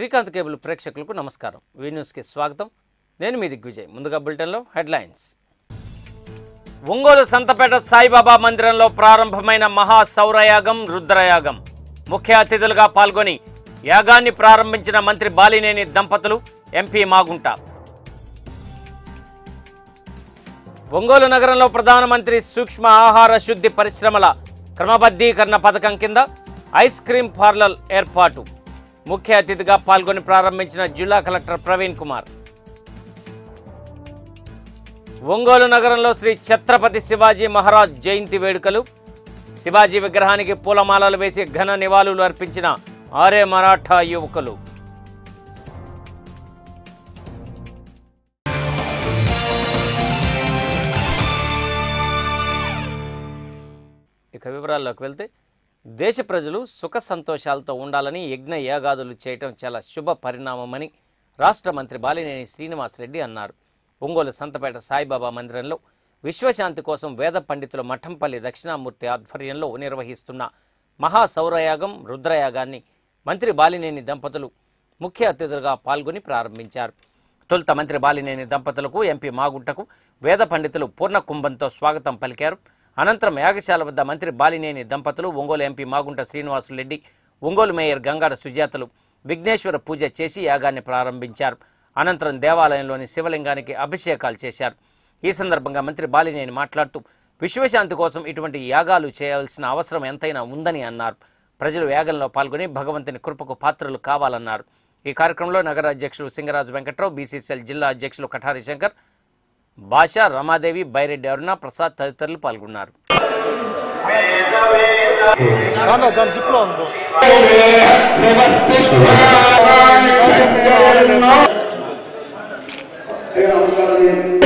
Srikanth cable ప్రేక్షకులకు నమస్కారం we న్యూస్కి స్వాగతం నేను మీ దిగ్విజయ్ ముందుగా బులెటిన్లో హెడ్లైన్స్ ఒంగోలు సంతపేట సాయిబాబా మందిరంలో ప్రారంభమైన మహా సౌరయాగం రుద్రయాగం ముఖ్య అతిథులుగా పాల్గొని యాగాన్ని ప్రారంభించిన మంత్రి బాలినేని దంపతులు ఎంపీ మాగుంట ఒంగోలు నగరంలో ప్రధానమంత్రి సూక్ష్మ ఆహార శుద్ధి పరిశ్రమల క్రమబద్ధీకరణ పథకం కింద ఐస్ క్రీం పార్లర్ ఏర్పాటు ముఖ్య అతిథిగా పాల్గొని ప్రారంభించిన జిల్లా కలెక్టర్ ప్రవీణ్ కుమార్ ఒంగోలు నగరంలో శ్రీ ఛత్రపతి శివాజీ మహారాజ్ జయంతి వేడుకలు శివాజీ విగ్రహానికి పూలమాలలు వేసి ఘన నివాళులు అర్పించిన ఆర్య మరాఠా యువకులు ఇక వివరాల్లోకి వెళ్తే దేశ ప్రజలు సుఖ సంతోషాలతో ఉండాలని యజ్ఞ యాగాదులు చేయటం చాలా శుభ పరిణామమని రాష్ట్ర మంత్రి బాలినేని శ్రీనివాసరెడ్డి అన్నారు ఒంగోలు సంతపేట సాయిబాబా మందిరంలో విశ్వశాంతి కోసం వేద పండితుల మఠంపల్లి దక్షిణామూర్తి ఆధ్వర్యంలో నిర్వహిస్తున్న మహా సౌరయాగం రుద్రయాగాన్ని మంత్రి బాలినేని దంపతులు ముఖ్య అతిథులుగా పాల్గొని ప్రారంభించారు తొలుత మంత్రి బాలినేని దంపతులకు ఎంపీ మాగుంటకు వేద పండితులు పూర్ణ కుంభంతో స్వాగతం పలికారు అనంతరం యాగశాల వద్ద మంత్రి బాలినేని దంపతులు ఒంగోలు ఎంపీ మాగుంట శ్రీనివాసులరెడ్డి ఒంగోలు మేయర్ గంగాడ సుజాతలు విఘ్నేశ్వర పూజ చేసి యాగాన్ని ప్రారంభించారు అనంతరం దేవాలయంలోని శివలింగానికి అభిషేకాలు చేశారు ఈ సందర్భంగా మంత్రి బాలినేని మాట్లాడుతూ విశ్వశాంతి కోసం ఇటువంటి యాగాలు చేయాల్సిన అవసరం ఎంతైనా ఉందని అన్నారు ప్రజలు యాగంలో పాల్గొని భగవంతుని కృపకు పాత్రలు కావాలన్నారు ఈ కార్యక్రమంలో నగర అధ్యక్షులు సింగరాజు వెంకట్రావు బీసీసీఎల్ జిల్లా అధ్యక్షులు కఠారి శంకర్ భాష రమాదేవి బైరెడ్డి అరుణ ప్రసాద్ తదితరులు పాల్గొన్నారు దాంట్లో దాని జిప్లో ఉందో ఏ నమస్కారం చేయండి.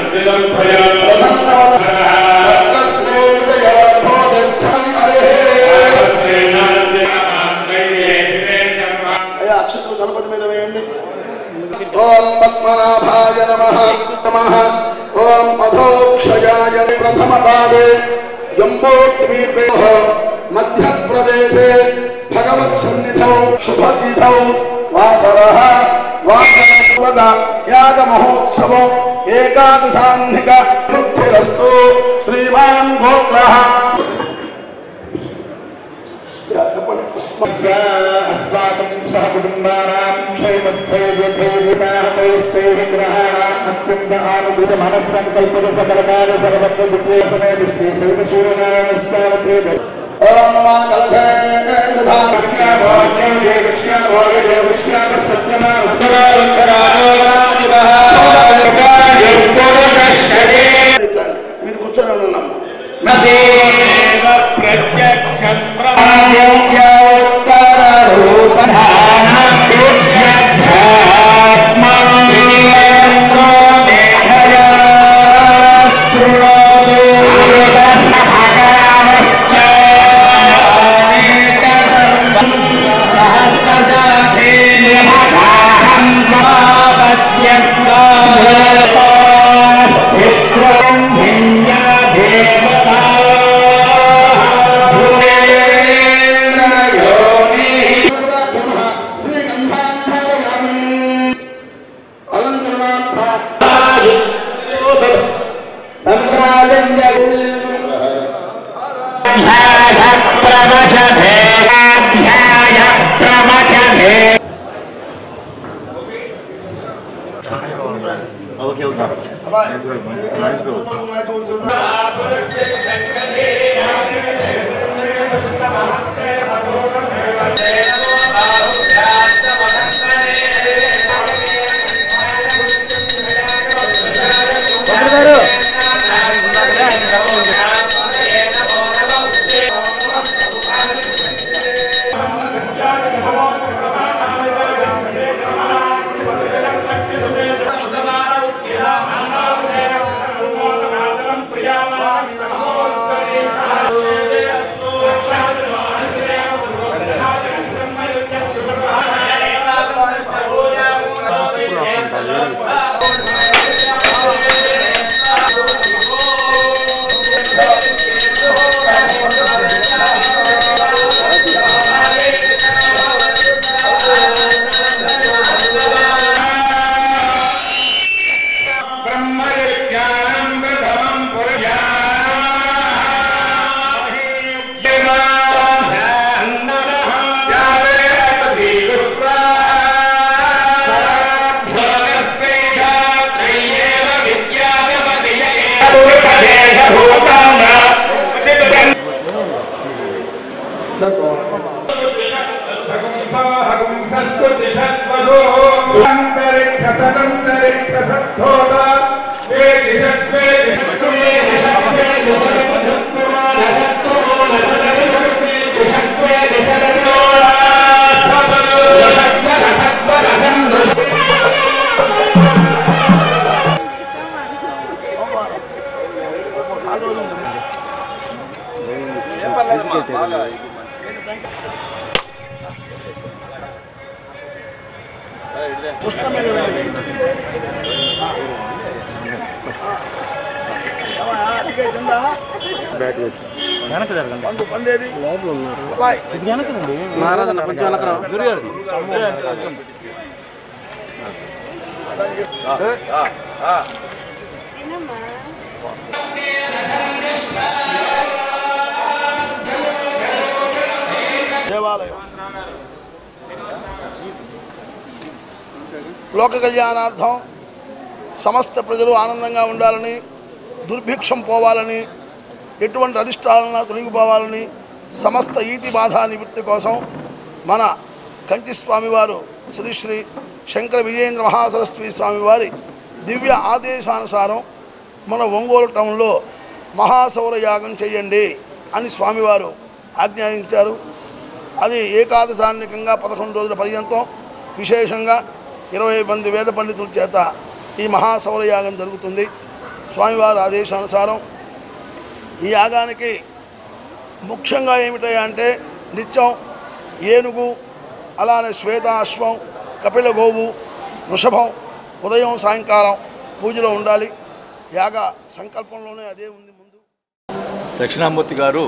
అయ్యా అక్షతులు గణపతి మీద వేయండి ఓం పద్మనాభాయ నమ నమ ఓం అధోక్షయాయ ప్రథమ పాదే జంబోద్వీపే మధ్యప్రదేశే భగవత్ సన్నిధౌ శుభతిథౌ వాసర వాసవద యాగ మహోత్సవం ఏకాదశాన్నిక వృద్ధిరస్తు శ్రీమాన్ గోత్ర చెప్పండి अस्माकं सह कुटुम्बानां क्षेमस्थैर्यथैर्यताहतैस्तैः ग्रहाणाम् अत्यन्त आनुगुण मनस्सङ्कल्पद सकलकाल सर्वत्र विप्रेसने विश्वे सर्वशूरनारायण स्वामते ఓం నమా కలశే మీరు కూర్చొని ఉన్నాం ప్రియా నాలుగు రోజులు ఉంది. పుష్పం మీద వేయండి. ఏమయ్యా, అట్టిగా తిందా? పండు పండేది బాయ్. దేవాలయం లోక కళ్యాణార్థం సమస్త ప్రజలు ఆనందంగా ఉండాలని దుర్భిక్షం పోవాలని ఎటువంటి అరిష్టాలన్నా తొలగిపోవాలని సమస్త ఈతి బాధ నివృత్తి కోసం మన కంచి స్వామివారు శ్రీ శ్రీ శంకర విజయేంద్ర మహాసరస్వతి స్వామివారి దివ్య ఆదేశానుసారం మన ఒంగోలు టౌన్లో మహాసౌర యాగం చేయండి అని స్వామివారు ఆజ్ఞాయించారు అది ఏకాదశాన్నికంగా పదకొండు రోజుల పర్యంతం విశేషంగా ఇరవై మంది వేద పండితుల చేత ఈ మహాసౌరయాగం జరుగుతుంది స్వామివారి ఆదేశానుసారం ఈ యాగానికి ముఖ్యంగా ఏమిటయ్యా అంటే నిత్యం ఏనుగు అలానే శ్వేతాశ్వం కపిల గోవు వృషభం ఉదయం సాయంకాలం పూజలో ఉండాలి యాగ సంకల్పంలోనే అదే ఉంది ముందు దక్షిణామూర్తి గారు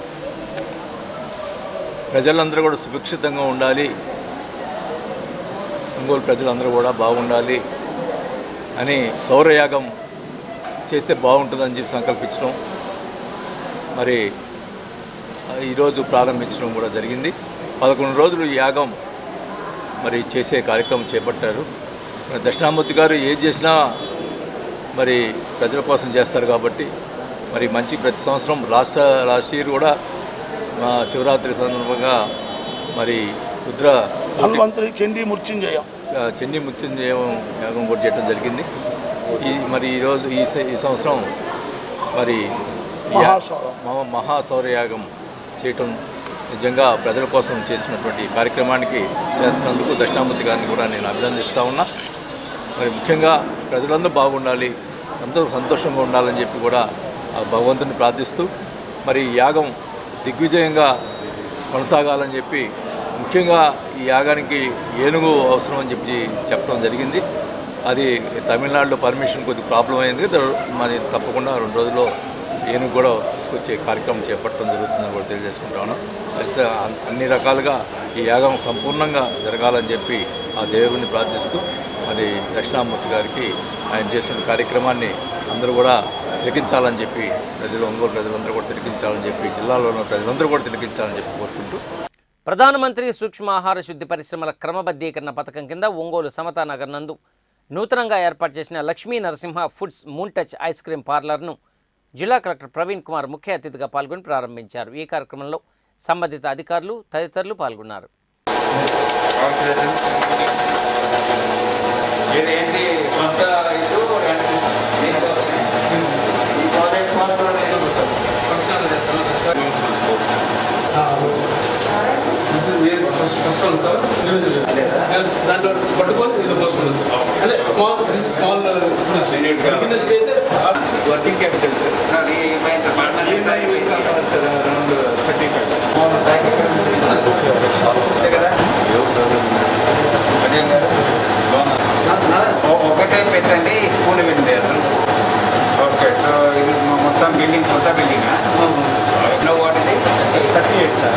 ప్రజలందరూ కూడా సుభిక్షితంగా ఉండాలి ఒంగోలు ప్రజలందరూ కూడా బాగుండాలి అని సౌరయాగం చేస్తే బాగుంటుందని చెప్పి సంకల్పించడం మరి ఈరోజు ప్రారంభించడం కూడా జరిగింది పదకొండు రోజులు ఈ యాగం మరి చేసే కార్యక్రమం చేపట్టారు మరి దక్షిణామూర్తి గారు ఏది చేసినా మరి ప్రజల కోసం చేస్తారు కాబట్టి మరి మంచి ప్రతి సంవత్సరం లాస్ట్ లాస్ట్ ఇయర్ కూడా మా శివరాత్రి సందర్భంగా మరి రుద్ర ధన్వంతరి చండీ మృత్యుంజయం ఆ, చెన్ని మృత్యుంజయం యాగం కూడా చేయడం జరిగింది ఈ మరి ఈరోజు ఈ స- ఈ సంవత్సరం మరి ఈ యా- మహాసౌరం మహా మహాసౌరయాగం చేయటం నిజంగా ప్రజల కోసం చేసినటువంటి కార్యక్రమానికి చేస్తున్నందుకు దక్షిణామూర్తి గారిని కూడా నేను అభినందిస్తూ ఉన్నా మరి ముఖ్యంగా ప్రజలందరూ బాగుండాలి అందరూ సంతోషంగా ఉండాలని చెప్పి కూడా ఆ భగవంతుని ప్రార్థిస్తూ మరి ఈ యాగం దిగ్విజయంగా కొనసాగాలని చెప్పి ముఖ్యంగా ఈ యాగానికి ఏనుగు అవసరం అని చెప్పి చెప్పడం జరిగింది అది తమిళనాడులో పర్మిషన్ కొద్దిగా ప్రాబ్లం అయింది ద- మరి తప్పకుండా రెండు రోజుల్లో ఏనుగు కూడా తీసుకొచ్చే కార్యక్రమం చేపట్టడం జరుగుతుందని కూడా తెలియజేసుకుంటాను అయితే అన్- అన్ని రకాలుగా ఈ యాగం సంపూర్ణంగా జరగాలని చెప్పి ఆ దేవుడిని ప్రార్థిస్తూ మరి దక్షిణామూర్తి గారికి ఆయన చేసిన కార్యక్రమాన్ని అందరూ కూడా తిలకించాలని చెప్పి ప్రజలు ఒంగోలు ప్రజలందరూ కూడా తిలకించాలని చెప్పి జిల్లాలో ఉన్న ప్రజలందరూ కూడా తిలకించాలని చెప్పి కోరుకుంటూ ప్రధానమంత్రి సూక్ష్మ ఆహార శుద్ధి పరిశ్రమల క్రమబద్ధీకరణ పథకం కింద ఒంగోలు సమతా నగర్ నందు నూతనంగా ఏర్పాటు చేసిన Lakshmi Narasimha foods moon touch ice cream పార్లర్ను జిల్లా కలెక్టర్ ప్రవీణ్ కుమార్ ముఖ్య అతిథిగా పాల్గొని ప్రారంభించారు ఈ కార్యక్రమంలో సంబంధిత అధికారులు తదితరులు పాల్గొన్నారు ఇదేంటి కొత్త ఇటు రెండు దీనికోసమే. ఈ ప్రాజెక్ట్ మాత్రం నేను ఫంక్షన్లు చేస్తాను This is where first first one, sir. Individual. And దాంట్లో పట్టుకొని ఇది పోసుకుంటుంది సార్ అంటే small this is small beginner stage working capitals అది mind partner around thirty five కదా అజయ్ గారు ఓ- ఒకటే పెట్టండి స్కూల్ వెళ్ళి ఓకే సో ఇది మొ- మొత్తం బిల్డింగ్ కొత్త బిల్డింగ్ నో వాట్ ఇది thirty eight sir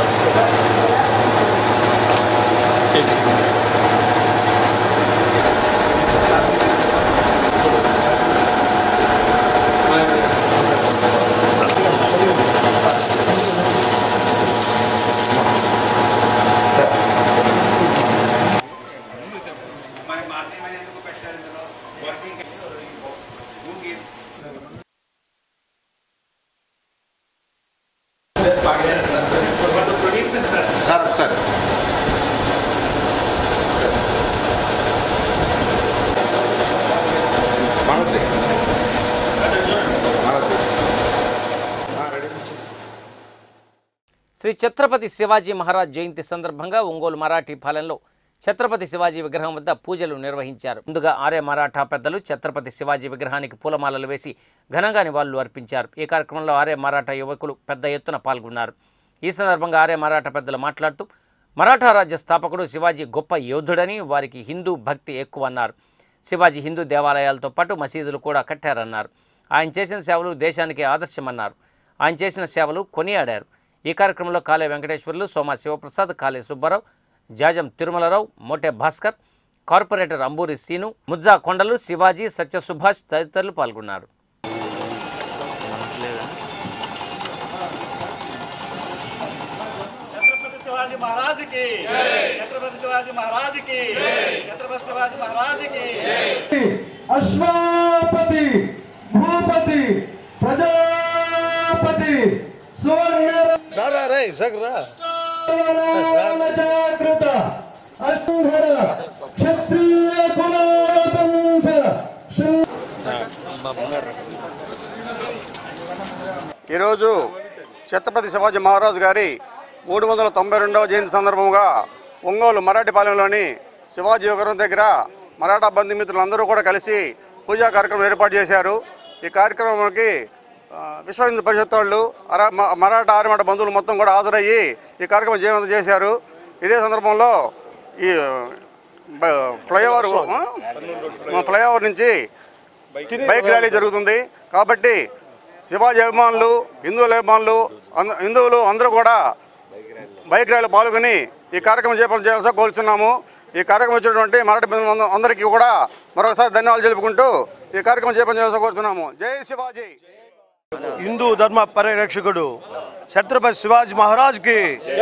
sir sir మనది మనది శ్రీ ఛత్రపతి శివాజీ మహారాజ్ జయంతి సందర్భంగా ఒంగోలు మరాఠీ పాలెంలో ఛత్రపతి శివాజీ విగ్రహం వద్ద పూజలు నిర్వహించారు ముందుగా ఆర్య మరాఠా పెద్దలు ఛత్రపతి శివాజీ విగ్రహానికి పూలమాలలు వేసి ఘనంగా నివాళులు అర్పించారు ఈ కార్యక్రమంలో ఆర్య మరాఠా యువకులు పెద్ద ఎత్తున పాల్గొన్నారు ఈ సందర్భంగా ఆర్య మరాఠా పెద్దలు మాట్లాడుతూ మరాఠా రాజ్య స్థాపకుడు శివాజీ గొప్ప యోధుడని వారికి హిందూ భక్తి ఎక్కువ అన్నారు శివాజీ హిందూ దేవాలయాలతో పాటు మసీదులు కూడా కట్టారన్నారు ఆయన చేసిన సేవలు దేశానికి ఆదర్శమన్నారు ఆయన చేసిన సేవలు కొనియాడారు ఈ కార్యక్రమంలో కాలే వెంకటేశ్వర్లు సోమ శివప్రసాద్ కాలే సుబ్బారావు జాజం తిరుమలరావు మోటే భాస్కర్ కార్పొరేటర్ అంబూరి సీను ముజ్జా కొండలు శివాజీ సత్య సుభాష్ తదితరులు పాల్గొన్నారు छत्रपति शिवाजी महाराज की छत्रपति शिवाजी महाराज की छत्रपति शिवाजी महाराज की अश्वापति भूपति प्रजापति सुवर्ण जागृत अष्टहर क्षत्रिय कुलोतंस श्री ఈరోజు ఛత్రపతి శివాజీ మహారాజు గారి మూడు వందల తొంభై రెండవ జయంతి సందర్భంగా ఒంగోలు మరాఠీపాలెంలోని శివాజీ విగ్రహం దగ్గర మరాఠా బంధుమిత్రులందరూ కూడా కలిసి పూజా కార్యక్రమం ఏర్పాటు చేశారు ఈ కార్యక్రమానికి ఆ, విశ్వ హిందూ పరిషత్ వాళ్ళు అర మ- మరాఠా ఆర్యమాట బంధువులు మొత్తం కూడా హాజరయ్యి ఈ కార్యక్రమం జయవంతం చేశారు ఇదే సందర్భంలో ఈ బ- ఫ్లైఓవర్ ఆ, ఫ్లైఓవర్ నుంచి బైక్ ర్యాలీ జరుగుతుంది కాబట్టి శివాజీ అభిమానులు హిందువుల అభిమానులు అంద- హిందువులు అందరూ కూడా బైక్ ర్యాలీ పాల్గొని ఈ కార్యక్రమం చేపట్ట చేయాల్సి కోరుతున్నాము ఈ కార్యక్రమం వచ్చినటువంటి మరాఠీ బంధువులు అందరికీ కూడా మరొకసారి ధన్యవాదాలు తెలుపుకుంటూ ఈ కార్యక్రమం చేపట్ట చేయాల్సి కోరుతున్నాము జై శివాజీ హిందూ ధర్మ పరిరక్షకుడు ఛత్రపతి శివాజీ మహారాజ్కి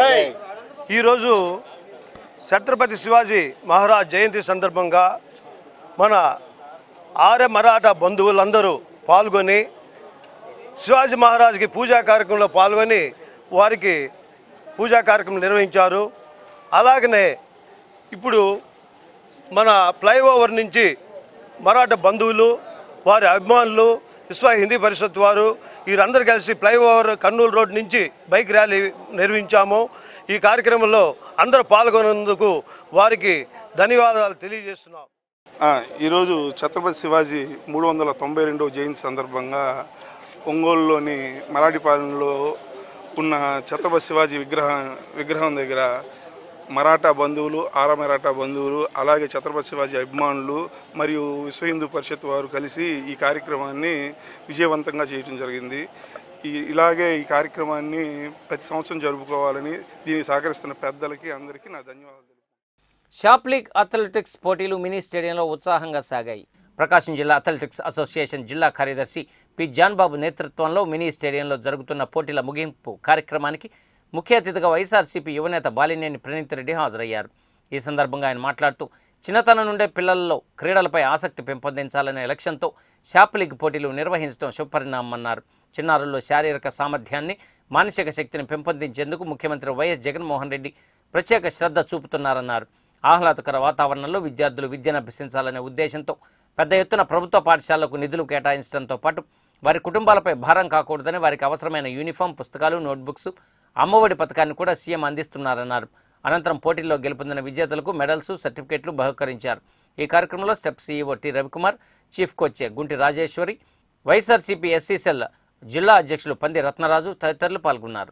ఈరోజు ఛత్రపతి శివాజీ మహారాజ్ జయంతి సందర్భంగా మన ఆర్య మరాఠా బంధువులందరూ పాల్గొని శివాజీ మహారాజ్కి పూజా కార్యక్రమంలో పాల్గొని వారికి పూజా కార్యక్రమం నిర్వహించారు అలాగనే ఇప్పుడు మన ఫ్లైఓవర్ నుంచి మరాఠా బంధువులు వారి అభిమానులు విశ్వ హిందీ పరిషత్ వారు వీరందరూ కలిసి ఫ్లైఓవర్ కర్నూలు రోడ్ నుంచి బైక్ ర్యాలీ నిర్వహించాము ఈ కార్యక్రమంలో అందరూ పాల్గొన్నందుకు వారికి ధన్యవాదాలు తెలియజేస్తున్నాం ఆ, ఈరోజు ఛత్రపతి శివాజీ మూడు వందల తొంభై రెండవ జయంతి సందర్భంగా ఒంగోలులోని మరాఠీపాలెంలో ఉన్న ఛత్రపతి శివాజీ విగ్రహం విగ్రహం దగ్గర మరాఠా బంధువులు ఆర మరాఠా బంధువులు అలాగే ఛత్రపతి శివాజీ అభిమానులు మరియు విశ్వ హిందూ పరిషత్ వారు కలిసి ఈ కార్యక్రమాన్ని విజయవంతంగా చేయడం జరిగింది ఈ ఇలాగే ఈ కార్యక్రమాన్ని ప్రతి సంవత్సరం జరుపుకోవాలని దీనికి సహకరిస్తున్న పెద్దలకి అందరికీ నా ధన్యవాదాలు షాప్ లీగ్ అథ్లెటిక్స్ పోటీలు మినీ స్టేడియంలో ఉత్సాహంగా సాగాయి ప్రకాశం జిల్లా అథ్లెటిక్స్ అసోసియేషన్ జిల్లా కార్యదర్శి పి జాన్బాబు నేతృత్వంలో మినీ స్టేడియంలో జరుగుతున్న పోటీల ముగింపు కార్యక్రమానికి ముఖ్య అతిథిగా వైఎస్ఆర్సీపీ యువనేత బాలినేని ప్రణీత్ రెడ్డి హాజరయ్యారు ఈ సందర్భంగా ఆయన మాట్లాడుతూ చిన్నతనం నుండే పిల్లల్లో క్రీడలపై ఆసక్తి పెంపొందించాలనే లక్ష్యంతో షాప్ లీగ్ పోటీలు నిర్వహించడం శుభపరిణామన్నారు చిన్నారుల్లో శారీరక సామర్థ్యాన్ని మానసిక శక్తిని పెంపొందించేందుకు ముఖ్యమంత్రి వైఎస్ జగన్మోహన్ రెడ్డి ప్రత్యేక శ్రద్ధ చూపుతున్నారన్నారు ఆహ్లాదకర వాతావరణంలో విద్యార్థులు విద్యను అభ్యసించాలనే ఉద్దేశంతో పెద్ద ఎత్తున ప్రభుత్వ పాఠశాలలకు నిధులు కేటాయించడంతో పాటు వారి కుటుంబాలపై భారం కాకూడదని వారికి అవసరమైన యూనిఫామ్ పుస్తకాలు నోట్బుక్స్ అమ్మఒడి పథకాన్ని కూడా సీఎం అందిస్తున్నారన్నారు అనంతరం పోటీల్లో గెలుపొందిన విజేతలకు మెడల్స్ సర్టిఫికెట్లు బహుకరించారు ఈ కార్యక్రమంలో step CEO T Ravikumar chief coach Gunti Rajeshwari YSRCP SC cell జిల్లా అధ్యక్షులు పంది రత్నరాజు తదితరులు పాల్గొన్నారు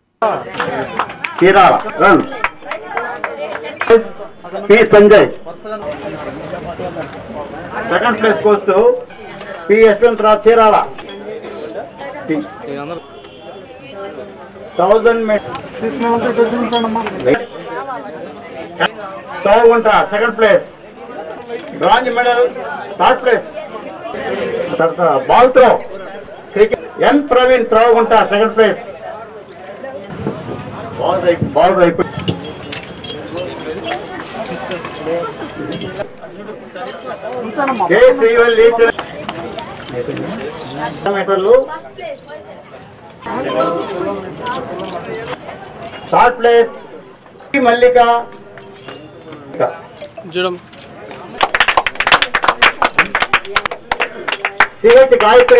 Chirala run P Sanjay second place goes to P Yashwantharao Chirala thousand చౌగుంట second place bronze medal third place తర్వాత ball throw cricket N Praveen త్రోగుంట సెకండ్ ప్లేస్ బాల్ రైపు బాల్ రైపు జై శ్రీవల్లి మీటర్లు third place Mallika CH Gayatri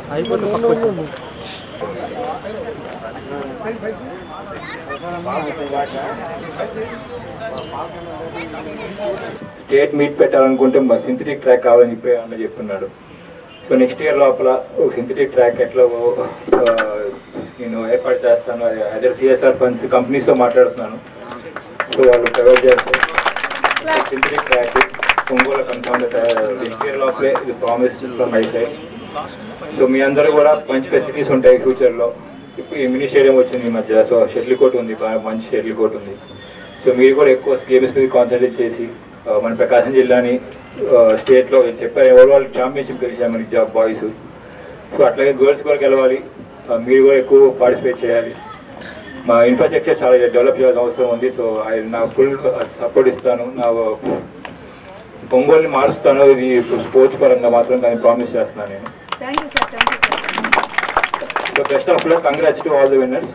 state meet పెట్టాలనుకుంటే మా సింథటిక్ ట్రాక్ కావాలని చెప్పి అన్న చెప్తున్నాడు సో నెక్స్ట్ ఇయర్ లోపల ఒక సింథటిక్ ట్రాక్ ఎట్లా ఆ, నేను ఏర్పాటు చేస్తాను అదర్ సిఎస్ఆర్ ఫండ్స్ కంపెనీస్తో మాట్లాడుతున్నాను సో వాళ్ళు ప్రొవైడ్ చేస్తారు synthetic track Ongole confirm next year లోపలే ఇది promise from my side so మీ అందరూ కూడా మంచి ఫెసిలిటీస్ ఉంటాయి ఫ్యూచర్లో ఇప్పుడు ఈ మినీ స్టేడియం వచ్చింది ఈ మధ్య సో షటిల్ కోర్ట్ ఉంది బాగా మంచి షటిల్ కోర్ట్ ఉంది సో మీరు కూడా ఎక్కువ గేమ్స్ మీద కాన్సన్ట్రేట్ చేసి ఆ, మన ప్రకాశం జిల్లాని స్టేట్లో చెప్పారు ఓవరాల్ ఛాంపియన్షిప్ గెలిచారు మనకి జాబ్ బాయ్స్ సో అట్లాగే గర్ల్స్ కూడా గెలవాలి ఆ, మీరు కూడా ఎక్కువ పార్టిసిపేట్ చేయాలి మా ఇన్ఫ్రాస్ట్రక్చర్ చాలా డెవలప్ చేయాల్సిన అవసరం ఉంది సో ఐ నా ఫుల్ సపోర్ట్ ఇస్తాను నా ఒంగోలుని మారుస్తాను ఇది స్పోర్ట్స్ పరంగా మాత్రం కానీ ప్రామిస్ చేస్తున్నాను నేను so best of luck congrats to all the winners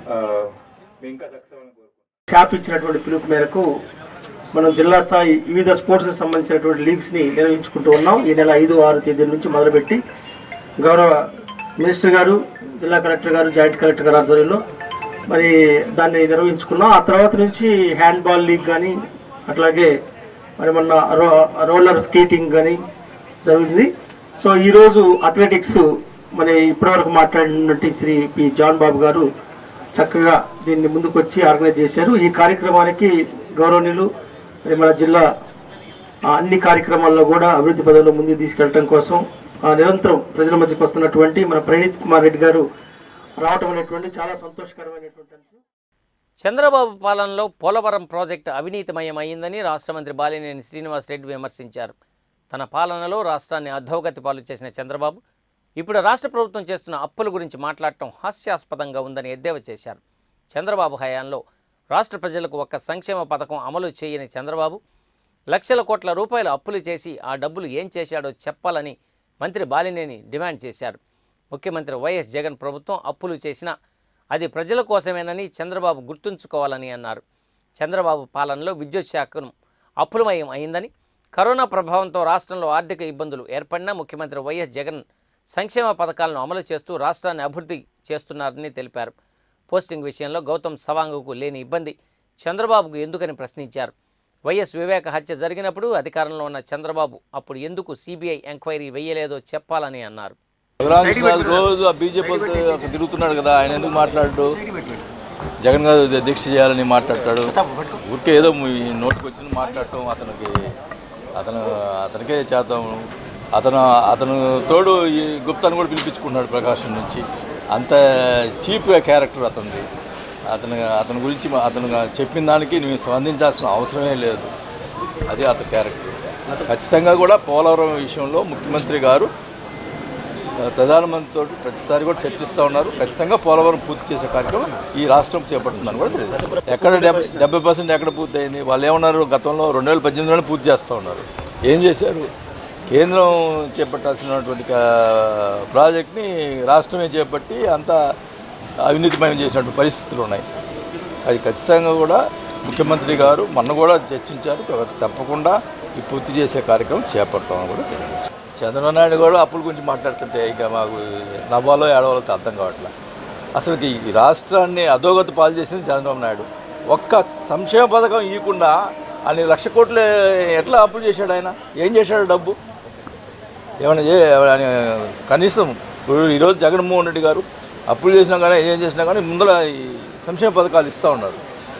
మీ ఇంకా సక్సెస్ అవ్వాలని కోరుకుంటున్నాను శాప్ ఇచ్చినటువంటి పిలుపు మేరకు మనం జిల్లా స్థాయి వివిధ స్పోర్ట్స్కి సంబంధించినటువంటి లీగ్స్ని నిర్వహించుకుంటూ ఉన్నాం ఈ నెల ఐదు ఆరు తేదీల నుంచి మొదలుపెట్టి గౌరవ మినిస్టర్ గారు జిల్లా కలెక్టర్ గారు జాయింట్ కలెక్టర్ గారు ఆధ్వర్యంలో మరి దాన్ని నిర్వహించుకున్నాం ఆ తర్వాత నుంచి హ్యాండ్బాల్ లీగ్ కానీ అట్లాగే మరి మొన్న రో రోలర్ స్కేటింగ్ కానీ జరుగుతుంది సో ఈరోజు అథ్లెటిక్స్ మరి ఇప్పటివరకు మాట్లాడినట్టు శ్రీ పి జాన్ బాబు గారు చక్కగా దీన్ని ముందుకు వచ్చి ఆర్గనైజ్ చేశారు ఈ కార్యక్రమానికి గౌరవనీయులు మరి మన జిల్లా ఆ, అన్ని కార్యక్రమాల్లో కూడా అభివృద్ధి పదవిలో ముందుకు తీసుకెళ్ళడం కోసం ఆ, నిరంతరం ప్రజల మధ్యకి వస్తున్నటువంటి మన ప్రణీత్ కుమార్ రెడ్డి గారు రావటం అనేటువంటి చాలా సంతోషకరమైనటువంటి అంశం చంద్రబాబు పాలనలో పోలవరం ప్రాజెక్టు అవినీతిమయం అయిందని రాష్ట్ర మంత్రి బాలినేని శ్రీనివాసరెడ్డి విమర్శించారు తన పాలనలో రాష్ట్రాన్ని అధోగతి పాలు చేసిన చంద్రబాబు ఇప్పుడు రాష్ట్ర ప్రభుత్వం చేస్తున్న అప్పుల గురించి మాట్లాడటం హాస్యాస్పదంగా ఉందని ఎద్దేవా చేశారు చంద్రబాబు హయాంలో రాష్ట్ర ప్రజలకు ఒక్క సంక్షేమ పథకం అమలు చేయని చంద్రబాబు లక్షల కోట్ల రూపాయల అప్పులు చేసి ఆ డబ్బులు ఏం చేశాడో చెప్పాలని మంత్రి బాలినేని డిమాండ్ చేశారు ముఖ్యమంత్రి వైఎస్ జగన్ ప్రభుత్వం అప్పులు చేసినా అది ప్రజల కోసమేనని చంద్రబాబు గుర్తుంచుకోవాలని అన్నారు చంద్రబాబు పాలనలో విద్యుత్ శాఖను అప్పులమయం అయిందని కరోనా ప్రభావంతో రాష్ట్రంలో ఆర్థిక ఇబ్బందులు ఏర్పడినా ముఖ్యమంత్రి వైఎస్ జగన్ సంక్షేమ పథకాలను అమలు చేస్తూ రాష్ట్రాన్ని అభివృద్ధి చేస్తున్నారని తెలిపారు పోస్టింగ్ విషయంలో గౌతమ్ సవాంగ్కు లేని ఇబ్బంది చంద్రబాబుకు ఎందుకని ప్రశ్నించారు వైఎస్ వివేక హత్య జరిగినప్పుడు అధికారంలో ఉన్న చంద్రబాబు అప్పుడు ఎందుకు సిబిఐ ఎంక్వైరీ వేయలేదో చెప్పాలని అన్నారు శివరాజ్ రోజు ఆ బీజేపీ అక్కడ తిరుగుతున్నాడు కదా ఆయన ఎందుకు మాట్లాడు జగన్ గారు ది- దీక్ష చేయాలని మాట్లాడతాడు ఊరికే ఏదో ఈ నోటికి వచ్చింది మాట్లాడటం అతనికి అతను అతనికే చేద్దాం అతను అతను తోడు ఈ గుప్తాన్ని కూడా పిలిపించుకున్నాడు ప్రకాశం నుంచి అంత చీప్గా క్యారెక్టర్ అతనిది అతను అతని గురించి మా- అతను చెప్పిన దానికి నువ్వు స్పందించాల్సిన అవసరమే లేదు అది అతని క్యారెక్టర్ ఖచ్చితంగా కూడా పోలవరం విషయంలో ముఖ్యమంత్రి గారు ప్రధానమంత్రితో ప్రతిసారి కూడా చర్చిస్తూ ఉన్నారు ఖచ్చితంగా పోలవరం పూర్తి చేసే కార్యక్రమం ఈ రాష్ట్రం చేపడుతుందని కూడా తెలియదు ఎక్కడ డెబ్బై డెబ్బై పర్సెంట్ ఎక్కడ పూర్తి అయింది వాళ్ళు ఏమన్నారు గతంలో రెండు వేల పద్దెనిమిదిలోనే పూర్తి చేస్తూ ఉన్నారు ఏం చేశారు కేంద్రం చేపట్టాల్సినటువంటి కా- ప్రాజెక్ట్ని రాష్ట్రమే చేపట్టి అంతా అవినీతిమయం చేసినటువంటి పరిస్థితులు ఉన్నాయి అది ఖచ్చితంగా కూడా ముఖ్యమంత్రి గారు మొన్న కూడా చర్చించారు కాబట్టి తప్పకుండా ఈ పూర్తి చేసే కార్యక్రమం చేపడతామని కూడా తెలియజేస్తారు చంద్రబాబు నాయుడు కూడా అప్పుల గురించి మాట్లాడుతుంటే ఇక మాకు నవ్వాలో ఏడవాలో అర్థం కావట్లే అసలు ఈ రాష్ట్రాన్ని అధోగతి పాలు చేసింది చంద్రబాబు నాయుడు ఒక్క సంక్షేమ పథకం ఇవ్వకుండా ఆయన లక్ష కోట్లు ఎట్లా అప్పులు చేశాడు ఆయన ఏం చేశాడు డబ్బు ఏమైనా చే ఆయన కనీసం ఇప్పుడు ఈరోజు జగన్మోహన్ రెడ్డి గారు అప్పులు చేసినా కానీ ఏం చేసినా కానీ ముందర ఈ సంక్షేమ పథకాలు ఇస్తూ ఉన్నారు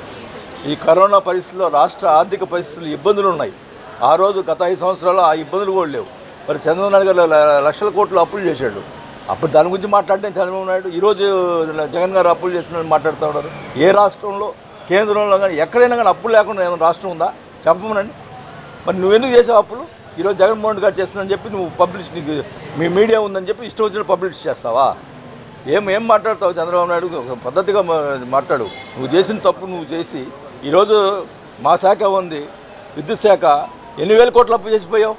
ఈ కరోనా పరిస్థితుల్లో రాష్ట్ర ఆర్థిక పరిస్థితులు ఇబ్బందులు ఉన్నాయి ఆ రోజు గత ఐదు సంవత్సరాలు ఆ ఇబ్బందులు కూడా లేవు మరి చంద్రబాబు నాయుడు గారు ల- లక్షల కోట్లు అప్పులు చేశాడు అప్పుడు దాని గురించి మాట్లాడితే చంద్రబాబు నాయుడు ఈరోజు జగన్ గారు అప్పులు చేస్తున్నారని మాట్లాడుతూ ఉన్నారు ఏ రాష్ట్రంలో కేంద్రంలో కానీ ఎక్కడైనా కానీ అప్పులు లేకుండా ఏమైనా రాష్ట్రం ఉందా చెప్పమనండి మరి నువ్వెందుకు చేసావు అప్పులు ఈరోజు జగన్మోహన్ రెడ్డి గారు చేస్తున్నారని చెప్పి నువ్వు పబ్లిష్ నీకు మీ మీడియా ఉందని చెప్పి ఇష్టం వచ్చిన పబ్లిష్ చేస్తావా ఏం ఏం మాట్లాడతావు చంద్రబాబు నాయుడు ఒక పద్ధతిగా మా- మాట్లాడు నువ్వు చేసిన తప్పు నువ్వు చేసి ఈరోజు మా శాఖ ఉంది విద్యుత్ శాఖ ఎన్ని వేల కోట్ల అప్పు చేసిపోయావు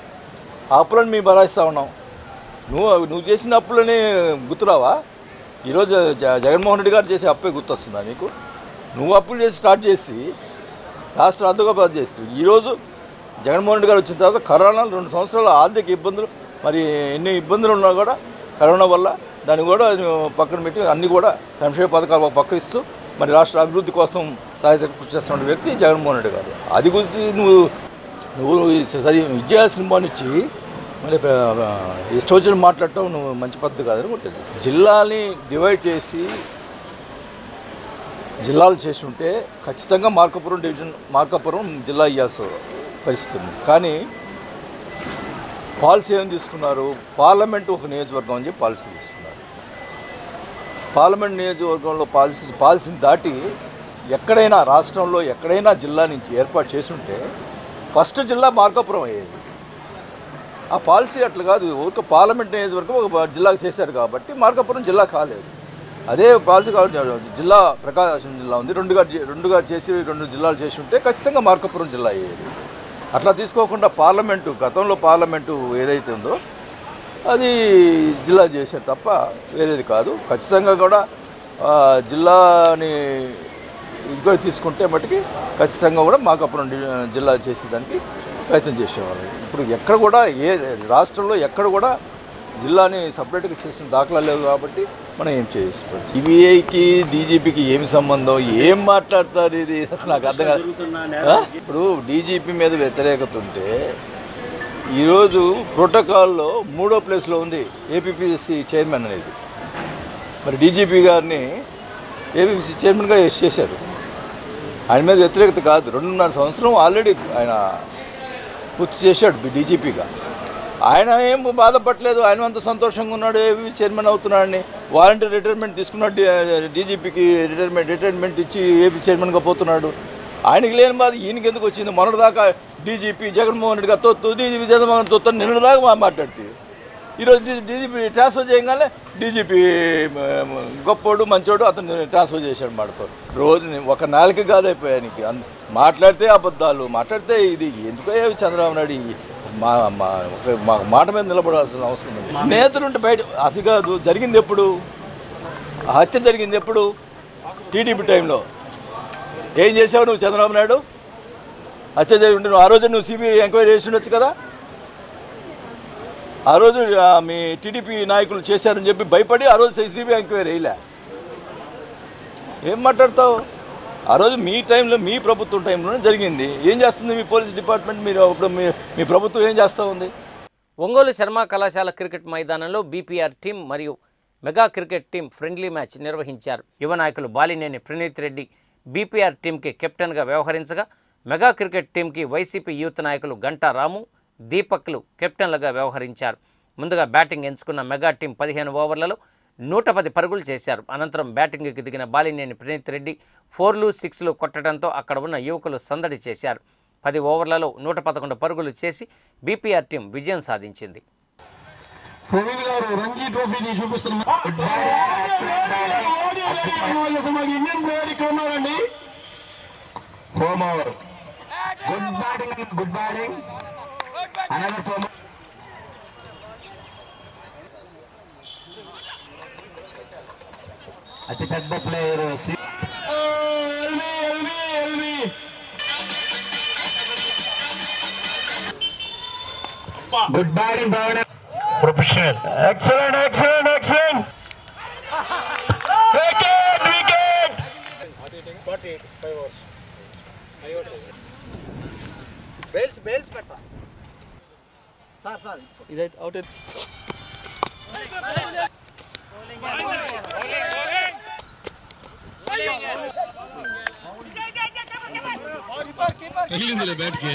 ఆ అప్పులను మేము భరాయిస్తూ ఉన్నాం నువ్వు నువ్వు చేసిన అప్పులని గుర్తురావా ఈరోజు జ- జగన్మోహన్ రెడ్డి గారు చేసే అప్పే గుర్తొస్తుందా నీకు నువ్వు అప్పులు చేసి స్టార్ట్ చేసి రాష్ట్ర అద్దుగా చేస్తూ ఈరోజు జగన్మోహన్ రెడ్డి గారు వచ్చిన తర్వాత కరోనా రెండు సంవత్సరాల ఆర్థిక ఇబ్బందులు మరి ఎన్ని ఇబ్బందులు ఉన్నా కూడా కరోనా వల్ల దాన్ని కూడా పక్కన పెట్టి అన్ని కూడా సంక్షేమ పథకాలు ఒక పక్క ఇస్తూ మరి రాష్ట్ర అభివృద్ధి కోసం సహాయ కృషి చేస్తున్న వ్యక్తి జగన్మోహన్ రెడ్డి గారు అది గురించి నువ్వు నువ్వు ఈ సరి విజయ సినిమాని ఇచ్చి మరి ఇష్టం వచ్చిన మాట్లాడటం నువ్వు మంచి పద్ధతి కాదని కూడా తెలుసు జిల్లాని డివైడ్ చేసి జిల్లాలు చేసి ఉంటే ఖచ్చితంగా మార్కాపురం డివిజన్ మార్కాపురం జిల్లా ఇవ్వాల్సిన పరిస్థితి ఉంది కానీ పాలసీ ఏం తీసుకున్నారు పార్లమెంట్ ఒక నియోజకవర్గం అని చెప్పి పాలసీ తీసుకున్నారు పార్లమెంట్ నియోజకవర్గంలో పాలసీ పాలసీని దాటి ఎక్కడైనా రాష్ట్రంలో ఎక్కడైనా జిల్లా నుంచి ఏర్పాటు చేసి ఉంటే ఫస్ట్ జిల్లా మార్కాపురం అయ్యేది ఆ పాలసీ అట్లా కాదు ఊరిక పార్లమెంట్ నియోజకవర్గం ఒక జిల్లాకు చేశారు కాబట్టి మార్కాపురం జిల్లా కాలేదు అదే పాలసీ కాబట్టి జిల్లా ప్రకాశం జిల్లా ఉంది రెండుగా రెండుగా చేసి రెండు జిల్లాలు చేసి ఉంటే ఖచ్చితంగా మార్కాపురం జిల్లా అయ్యేది అట్లా తీసుకోకుండా పార్లమెంటు గతంలో పార్లమెంటు ఏదైతే ఉందో అది జిల్లా చేశారు తప్ప వేరేది కాదు ఖచ్చితంగా కూడా ఆ, జిల్లాని ఇంకా తీసుకుంటే మటుకి ఖచ్చితంగా కూడా మార్కాపురం డి- జిల్లా చేసేదానికి ప్రయత్నం చేసేవాళ్ళు ఇప్పుడు ఎక్కడ కూడా ఏ రాష్ట్రంలో ఎక్కడ కూడా జిల్లాని సపరేట్గా చేసిన దాఖలాలు లేవు కాబట్టి మనం ఏం చేసుకోవచ్చు సిబిఐకి డీజీపీకి ఏమి సంబంధం ఏం మాట్లాడతారు ఇది అసలు నాకు అర్థం కాదు ఆ? ఇప్పుడు డీజీపీ మీద వ్యతిరేకత ఉంటే ఈరోజు ప్రోటోకాల్లో మూడో ప్లేస్లో ఉంది ఏపీపీఎస్సీ చైర్మన్ అనేది మరి డీజీపీ గారిని ఏపీపీసీ చైర్మన్గా చేశారు ఆయన మీద వ్యతిరేకత కాదు రెండున్నర సంవత్సరం ఆల్రెడీ ఆయన పూర్తి చేశాడు డీజీపీగా ఆయన ఏం బాధపడలేదు ఆయన అంత సంతోషంగా ఉన్నాడు ఏవి చైర్మన్ అవుతున్నాడని వాలంటీర్ రిటైర్మెంట్ తీసుకున్నాడు డీజీపీకి రిటైర్మెంట్ రిటైర్మెంట్ ఇచ్చి ఏపీ చైర్మన్గా పోతున్నాడు ఆయనకి లేని బాధ ఈయనకి ఎందుకు వచ్చింది మొన్నటిదాకా డీజీపీ జగన్మోహన్ రెడ్డి గారు తొత్తు డీజీపీ జగన్మోహన్ తొత్తు నిన్నటిదాకా మా మాట్లాడుతుంది ఈరోజు డీ- డీజీపీ ట్రాన్స్ఫర్ చేయగానే డీజీపీ మ, గొప్పోడు మంచోడు అతను ట్రాన్స్ఫర్ చేశాడు మాటతో రోజు నే- ఒక నాలుగు కాదైపోయాయి నీకు అన్- మాట్లాడితే అబద్ధాలు మాట్లాడితే ఇది ఎందుకో చంద్రబాబు నాయుడు ఈ మా మా ఒక- మా మాట మీద నిలబడాల్సిన అవసరం ఉంది నేతలు ఉంటే బయట అసలు కాదు జరిగింది ఎప్పుడు ఆ హత్య జరిగింది ఎప్పుడు టీడీపీ టైంలో ఏం చేసావు నువ్వు చంద్రబాబు నాయుడు హత్య జరిగి ఉంటే నువ్వు ఆ రోజు నువ్వు సిబిఐ ఎంక్వైరీ చేసి ఉండొచ్చు కదా ఆ రోజు ఆ, మీ టీడీపీ నాయకులు చేశారని చెప్పి భయపడి ఆ రోజు సిబిఐ ఎంక్వైరీ వేయలే ఏం మాట్లాడతావు ఆ రోజు మీ టైంలో మీ ప్రభుత్వం టైంలోనే జరిగింది ఏం చేస్తుంది మీ పోలీస్ డిపార్ట్మెంట్ మీరు అప్పుడు మీ మీ ప్రభుత్వం ఏం చేస్తూ ఉంది ఒంగోలు శర్మ కళాశాల క్రికెట్ మైదానంలో బీపీఆర్ టీం మరియు mega cricket team friendly match నిర్వహించారు యువ నాయకులు బాలినేని ప్రణీత్ రెడ్డి బీపీఆర్ టీంకి కెప్టెన్గా వ్యవహరించగా మెగా క్రికెట్ టీంకి వైసీపీ యూత్ నాయకులు గంటా రాము దీపక్లు కెప్టెన్లుగా వ్యవహరించారు ముందుగా బ్యాటింగ్ ఎంచుకున్న మెగా టీం పదిహేను ఓవర్లలో నూట పది పరుగులు చేశారు అనంతరం బ్యాటింగ్కి దిగిన బాలినేని ప్రణీత్ రెడ్డి ఫోర్లు సిక్స్లు కొట్టడంతో అక్కడ ఉన్న యువకులు సందడి చేశారు పది ఓవర్లలో నూట పదకొండు పరుగులు చేసి బీపీఆర్ టీం విజయం సాధించింది ప్రవీణ్ గారు రంజీ ట్రోఫీని చూపిస్తున్నారు ఇండియన్ ప్లేయర్ ఇక్కడ ఉన్నారండి home over good batting good batting another form అతి పెద్ద player good batting Praveen professional excellent excellent excellent wicket wicket bells bells పెట్ట సార్ సార్ ఇదైతే అవుట్ తగిలిందిలే బ్యాట్కి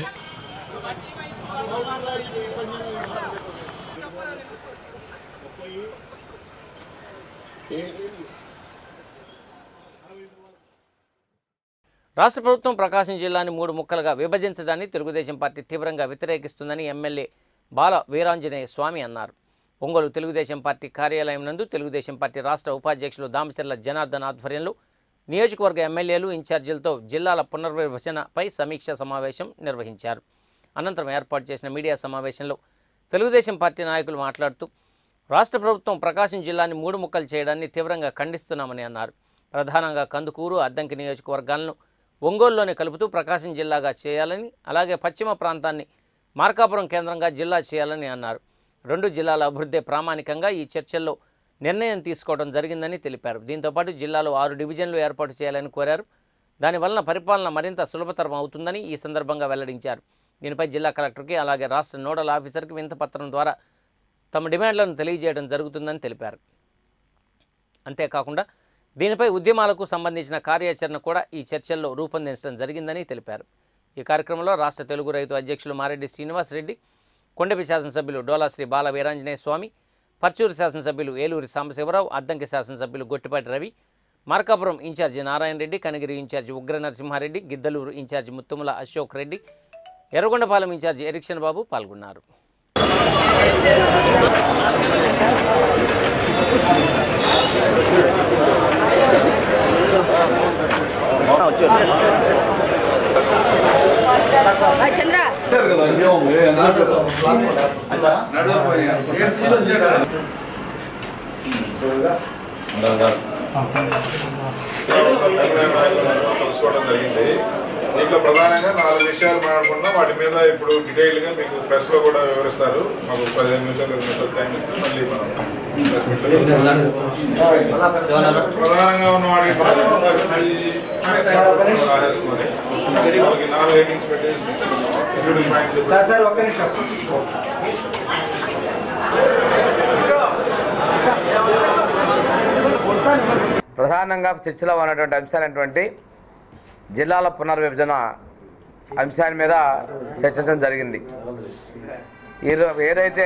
రాష్ట్ర ప్రభుత్వం ప్రకాశం జిల్లాని మూడు ముక్కలుగా విభజించడాన్ని తెలుగుదేశం పార్టీ తీవ్రంగా వ్యతిరేకిస్తుందని ఎమ్మెల్యే బాల వీరాంజనేయ స్వామి అన్నారు ఒంగోలు తెలుగుదేశం పార్టీ కార్యాలయం నందు తెలుగుదేశం పార్టీ రాష్ట్ర ఉపాధ్యక్షులు దామచర్ల జనార్దన్ ఆధ్వర్యంలో నియోజకవర్గ ఎమ్మెల్యేలు ఇన్ఛార్జీలతో జిల్లాల పునర్విభజనపై సమీక్ష సమావేశం నిర్వహించారు అనంతరం ఏర్పాటు చేసిన మీడియా సమావేశంలో తెలుగుదేశం పార్టీ నాయకులు మాట్లాడుతూ రాష్ట్ర ప్రభుత్వం ప్రకాశం జిల్లాని మూడు ముక్కలు చేయడాన్ని తీవ్రంగా ఖండిస్తున్నామని అన్నారు ప్రధానంగా కందుకూరు అద్దంకి నియోజకవర్గాలను ఒంగోలులోనే కలుపుతూ ప్రకాశం జిల్లాగా చేయాలని అలాగే పశ్చిమ ప్రాంతాన్ని మార్కాపురం కేంద్రంగా జిల్లా చేయాలని అన్నారు రెండు జిల్లాల అభివృద్ధి ప్రామాణికంగా ఈ చర్చల్లో నిర్ణయం తీసుకోవడం జరిగిందని తెలిపారు దీంతోపాటు జిల్లాలో ఆరు డివిజన్లు ఏర్పాటు చేయాలని కోరారు దానివలన పరిపాలన మరింత సులభతరం అవుతుందని ఈ సందర్భంగా వెల్లడించారు దీనిపై జిల్లా కలెక్టర్కి అలాగే రాష్ట్ర నోడల్ ఆఫీసర్కి వింతపత్రం ద్వారా తమ డిమాండ్లను తెలియజేయడం జరుగుతుందని తెలిపారు అంతేకాకుండా దీనిపై ఉద్యమాలకు సంబంధించిన కార్యాచరణ కూడా ఈ చర్చల్లో రూపొందించడం జరిగిందని తెలిపారు ఈ కార్యక్రమంలో రాష్ట్ర తెలుగు రైతు అధ్యక్షులు మారెడ్డి శ్రీనివాస్ రెడ్డి కొండపి శాసనసభ్యులు డోలా శ్రీ బాల వీరాంజనేయ స్వామి పర్చూరు శాసనసభ్యులు ఏలూరి సాంబశివరావు అద్దంకి శాసనసభ్యులు Gottipati Ravi Markapuram incharge Narayana Reddy Kanagiri incharge Ugra Narasimhareddy Giddaluru incharge Muthumula Ashok Reddy Yerragondapalem incharge Erixon Babu పాల్గొన్నారు చంద్ర తెలుసుకోవడం జరిగింది దీంట్లో ప్రధానంగా నాలుగు విషయాలు మాట్లాడుకున్నాం వాటి మీద ఇప్పుడు డీటెయిల్ గా మీకు ప్రెస్ లో కూడా వివరిస్తారు మాకు పదిహేను నిమిషాలు ఇరవై నిమిషాలు టైం ఇస్తే మళ్ళీ మనం ప్రధానంగా ఉన్న వాటి రాసేసుకొని వాళ్ళకి నాలుగు హెడ్డింగ్స్ పెట్టేసి షెడ్యూల్ పాయింట్స్ సార్ సార్ ఒక్క నిమిషం ప్రధానంగా చర్చలో ఉన్నటువంటి అంశాలైనటువంటి జిల్లాల పునర్విభజన అంశాన్ని మీద చర్చించడం జరిగింది ఈరో- ఏదైతే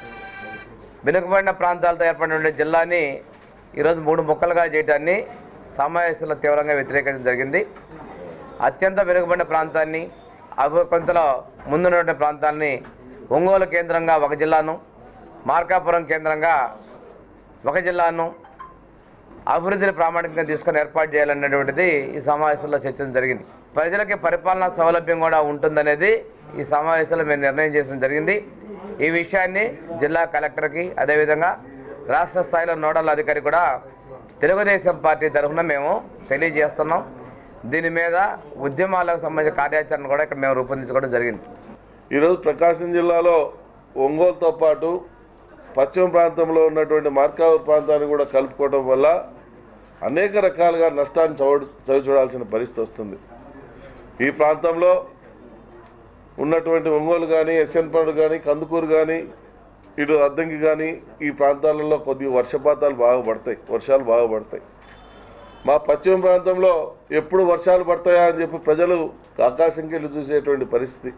వెనుకబడిన ప్రాంతాలతో ఏర్పడిన జిల్లాని ఈరోజు మూడు ముక్కలుగా చేయడాన్ని సమావేశంలో తీవ్రంగా వ్యతిరేకించడం జరిగింది అత్యంత వెనుకబడిన ప్రాంతాన్ని అభి కొంతలో ముందున్నటువంటి ప్రాంతాన్ని ఒంగోలు కేంద్రంగా ఒక జిల్లాను మార్కాపురం కేంద్రంగా ఒక జిల్లాను అభివృద్ధిని ప్రామాణికంగా తీసుకొని ఏర్పాటు చేయాలనేటువంటిది ఈ సమావేశంలో చర్చించడం జరిగింది ప్రజలకి పరిపాలనా సౌలభ్యం కూడా ఉంటుందనేది ఈ సమావేశంలో మేము నిర్ణయం చేయడం జరిగింది ఈ విషయాన్ని జిల్లా కలెక్టర్కి అదేవిధంగా రాష్ట్ర స్థాయిలో నోడల్ అధికారి కూడా తెలుగుదేశం పార్టీ తరఫున మేము తెలియజేస్తున్నాం దీని మీద ఉద్యమాలకు సంబంధించిన కార్యాచరణ కూడా ఇక్కడ మేము రూపొందించుకోవడం జరిగింది ఈరోజు ప్రకాశం జిల్లాలో ఒంగోలుతో పాటు పశ్చిమ ప్రాంతంలో ఉన్నటువంటి మార్కావూరు ప్రాంతాన్ని కూడా కలుపుకోవడం వల్ల అనేక రకాలుగా నష్టాన్ని చవి చవి చూడాల్సిన పరిస్థితి వస్తుంది ఈ ప్రాంతంలో ఉన్నటువంటి ఒంగోలు కానీ ఎస్ఎన్పడు కానీ కందుకూరు కానీ ఇటు అద్దంకి కానీ ఈ ప్రాంతాలలో కొద్దిగా వర్షపాతాలు బాగా పడతాయి వర్షాలు బాగా పడతాయి మా పశ్చిమ ప్రాంతంలో ఎప్పుడు వర్షాలు పడతాయా అని చెప్పి ప్రజలు ఆకాశంకి వెళ్ళి చూసేటువంటి పరిస్థితి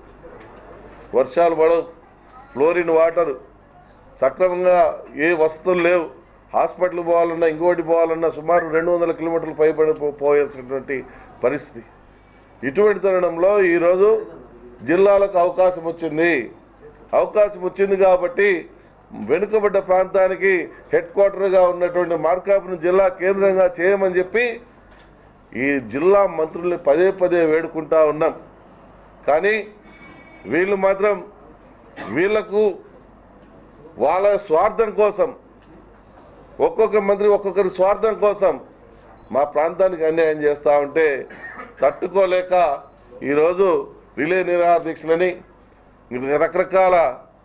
వర్షాలు పడవు ఫ్లోరిన్ వాటర్ సక్రమంగా ఏ వసతులు లేవు హాస్పిటల్ పోవాలన్నా ఇంకోటి పోవాలన్నా సుమారు రెండు వందల కిలోమీటర్లు పైబడి పో- పోయాల్సినటువంటి పరిస్థితి ఇటువంటి తరుణంలో ఈరోజు జిల్లాలకు అవకాశం వచ్చింది అవకాశం వచ్చింది కాబట్టి వెనుకబడ్డ ప్రాంతానికి హెడ్ క్వార్టర్గా ఉన్నటువంటి మార్కాపురం జిల్లా కేంద్రంగా చేయమని చెప్పి ఈ జిల్లా మంత్రుల్ని పదే పదే వేడుకుంటా ఉన్నాం కానీ వీళ్ళు మాత్రం వీళ్లకు వాళ్ళ స్వార్థం కోసం ఒక్కొక్క మంత్రి ఒక్కొక్కరి స్వార్థం కోసం మా ప్రాంతానికి అన్యాయం చేస్తూ ఉంటే తట్టుకోలేక ఈరోజు రిలే నిరాహార దీక్షలని రకరకాల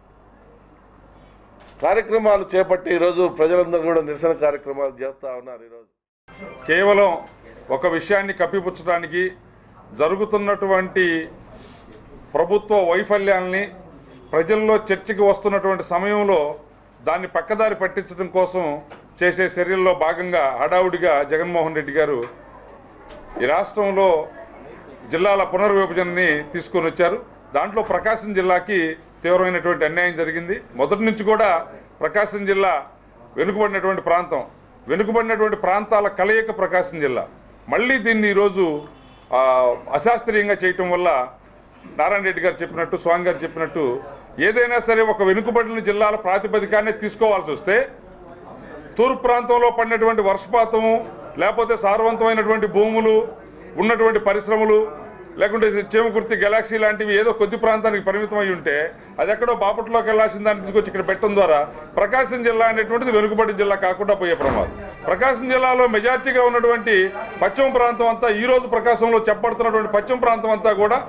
కార్యక్రమాలు చేపట్టి ఈరోజు ప్రజలందరూ కూడా నిరసన కార్యక్రమాలు చేస్తూ ఉన్నారు ఈరోజు కేవలం ఒక విషయాన్ని కప్పిపుచ్చడానికి జరుగుతున్నటువంటి ప్రభుత్వ వైఫల్యాల్ని ప్రజల్లో చర్చకి వస్తున్నటువంటి సమయంలో దాన్ని పక్కదారి పట్టించడం కోసం చేసే చర్యల్లో భాగంగా హడావుడిగా జగన్మోహన్ రెడ్డి గారు ఈ రాష్ట్రంలో జిల్లాల పునర్విభజనని తీసుకొని వచ్చారు దాంట్లో ప్రకాశం జిల్లాకి తీవ్రమైనటువంటి అన్యాయం జరిగింది మొదటి నుంచి కూడా ప్రకాశం జిల్లా వెనుకబడినటువంటి ప్రాంతం వెనుకబడినటువంటి ప్రాంతాల కలయిక ప్రకాశం జిల్లా మళ్ళీ దీన్ని ఈరోజు ఆ, అశాస్త్రీయంగా చేయటం వల్ల నారాయణ రెడ్డి గారు చెప్పినట్టు స్వామి గారు చెప్పినట్టు ఏదైనా సరే ఒక వెనుకబడిన జిల్లాల ప్రాతిపదికాన్ని తీసుకోవాల్సి వస్తే తూర్పు ప్రాంతంలో పడినటువంటి వర్షపాతము లేకపోతే సారవంతమైనటువంటి భూములు ఉన్నటువంటి పరిశ్రమలు లేకుంటే చీమకుర్తి గెలాక్సీ లాంటివి ఏదో కొద్ది ప్రాంతానికి పరిమితం అయి ఉంటే అది ఎక్కడో బాపట్లోకి వెళ్లాల్సిన దాన్ని తీసుకొచ్చి ఇక్కడ పెట్టడం ద్వారా ప్రకాశం జిల్లా అనేటువంటిది వెనుకబడి జిల్లా కాకుండా పోయే ప్రమాదం ప్రకాశం జిల్లాలో మెజార్టీగా ఉన్నటువంటి పశ్చిమ ప్రాంతం అంతా ఈ రోజు ప్రకాశంలో చెప్పబడుతున్నటువంటి పశ్చిమ ప్రాంతం అంతా కూడా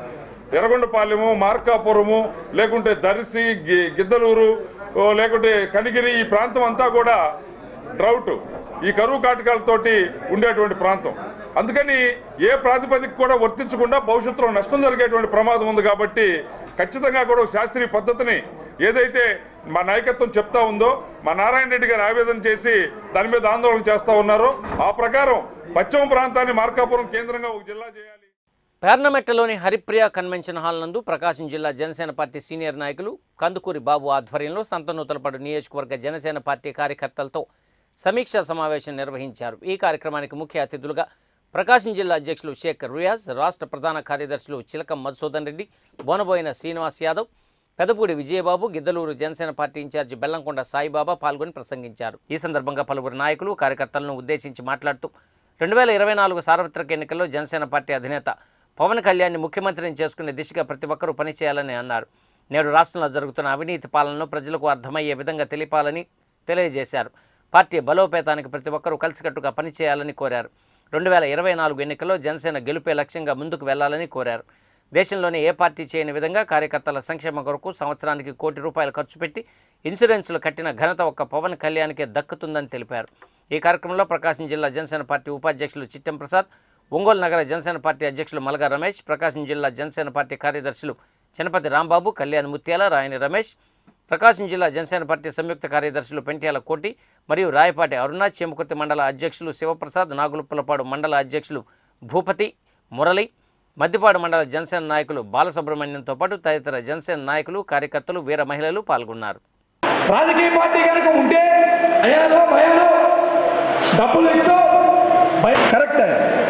ఎర్రగొండపాలెము మార్కాపురము లేకుంటే దర్శి గి- గిద్దలూరు ఓ, లేకుంటే కనిగిరి ఈ ప్రాంతం అంతా కూడా డ్రౌట్ ఈ కరువు కాటకాలతోటి ఉండేటువంటి ప్రాంతం అందుకని ఏ ప్రాతిపదిక కూడా వర్తించకుండా భవిష్యత్తులో నష్టం జరిగేటువంటి ప్రమాదం ఉంది కాబట్టి ఖచ్చితంగా కూడా ఒక శాస్త్రీయ పద్ధతిని ఏదైతే మా నాయకత్వం చెప్తా ఉందో మా నారాయణ రెడ్డి గారు ఆవేదన చేసి దాని మీద ఆందోళన చేస్తా ఉన్నారో ఆ ప్రకారం పశ్చిమ ప్రాంతాన్ని మార్కాపురం కేంద్రంగా ఒక జిల్లా చేయాలి పేర్నమెట్టలోని హరిప్రియ కన్వెన్షన్ హాల్ నందు ప్రకాశం జిల్లా జనసేన పార్టీ సీనియర్ నాయకులు కందుకూరి బాబు ఆధ్వర్యంలో సంతనూతలపాడు నియోజకవర్గ జనసేన పార్టీ కార్యకర్తలతో సమీక్షా సమావేశం నిర్వహించారు ఈ కార్యక్రమానికి ముఖ్య అతిథులుగా ప్రకాశం జిల్లా అధ్యక్షులు షేక్ రియాజ్ రాష్ట్ర ప్రధాన కార్యదర్శులు చిలకం మధుసూదన్ రెడ్డి బోనబోయిన శ్రీనివాస్ యాదవ్ పెదపూడి విజయబాబు గిద్దలూరు జనసేన పార్టీ ఇన్ఛార్జి బెల్లంకొండ సాయిబాబా పాల్గొని ప్రసంగించారు ఈ సందర్భంగా పలువురు నాయకులు కార్యకర్తలను ఉద్దేశించి మాట్లాడుతూ రెండు వేల ఇరవై నాలుగు సార్వత్రిక ఎన్నికల్లో జనసేన పార్టీ అధినేత పవన్ కళ్యాణ్ని ముఖ్యమంత్రిని చేసుకునే దిశగా ప్రతి ఒక్కరూ పనిచేయాలని అన్నారు నేడు రాష్ట్రంలో జరుగుతున్న అవినీతి పాలనను ప్రజలకు అర్థమయ్యే విధంగా తెలిపాలని తెలియజేశారు పార్టీ బలోపేతానికి ప్రతి ఒక్కరూ కలిసికట్టుగా పనిచేయాలని కోరారు రెండు వేల ఇరవై నాలుగు ఎన్నికల్లో జనసేన గెలుపే లక్ష్యంగా ముందుకు వెళ్లాలని కోరారు దేశంలోనే ఏ పార్టీ చేయని విధంగా కార్యకర్తల సంక్షేమం కొరకు సంవత్సరానికి కోటి రూపాయలు ఖర్చు పెట్టి ఇన్సూరెన్సులు కట్టిన ఘనత ఒక్క పవన్ కళ్యాణ్కే దక్కుతుందని తెలిపారు ఈ కార్యక్రమంలో ప్రకాశం జిల్లా జనసేన పార్టీ ఉపాధ్యక్షులు చిట్టెం ప్రసాద్ ఒంగోలు నగర జనసేన పార్టీ అధ్యక్షులు మలగా రమేష్ ప్రకాశం జిల్లా జనసేన పార్టీ కార్యదర్శులు చనపతి రాంబాబు కళ్యాణ్ ముత్యాల రాయని రమేష్ ప్రకాశం జిల్లా జనసేన పార్టీ సంయుక్త కార్యదర్శులు పెంట్యాల కోటి మరియు రాయపాటి అరుణ చేమకుర్తి మండల అధ్యక్షులు శివప్రసాద్ నాగులుప్పలపాడు మండల అధ్యక్షులు భూపతి మురళి మద్దిపాడు మండల జనసేన నాయకులు బాలసుబ్రహ్మణ్యంతో పాటు తదితర జనసేన నాయకులు కార్యకర్తలు వీర మహిళలు పాల్గొన్నారు రాజకీయ పార్టీ కనుక ఉంటే భయాలో భయాలో డబ్బులు ఇచ్చో కరెక్ట్